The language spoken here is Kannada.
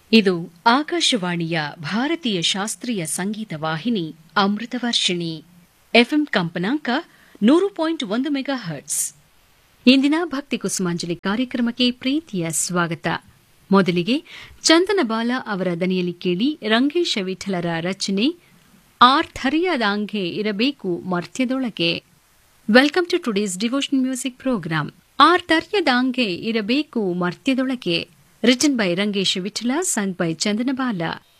ಇದು ಆಕಾಶವಾಣಿಯ ಭಾರತೀಯ ಶಾಸ್ತ್ರೀಯ ಸಂಗೀತ ವಾಹಿನಿ ಅಮೃತವರ್ಷಿಣಿ ಎಫ್ಎಂ ಕಂಪನಾಂಕ ನೂರು ಪಾಯಿಂಟ್ ಒಂದು ಮೆಗಾ ಹರ್ಟ್ಸ್ ಇಂದಿನ ಭಕ್ತಿ ಕುಸುಮಾಂಜಲಿ ಕಾರ್ಯಕ್ರಮಕ್ಕೆ ಪ್ರೀತಿಯ ಸ್ವಾಗತ ಮೊದಲಿಗೆ ಚಂದನಬಾಲ ಅವರ ದನಿಯಲ್ಲಿ ಕೇಳಿ ರಂಗೇಶ ವಿಠಲರ ರಚನೆ ಆರ್ಥರ್ಯದಾಂಗೆ ಇರಬೇಕು ಮರ್ತ್ಯದೊಳಗೆ welcome to today's devotion music programme ಆರ್ತರ್ಯದಾಂಗೆ ಇರಬೇಕು ಮರ್ತ್ಯದೊಳಗೆ written by Rangesha Vittala sung by ಚಂದನಬಾಲ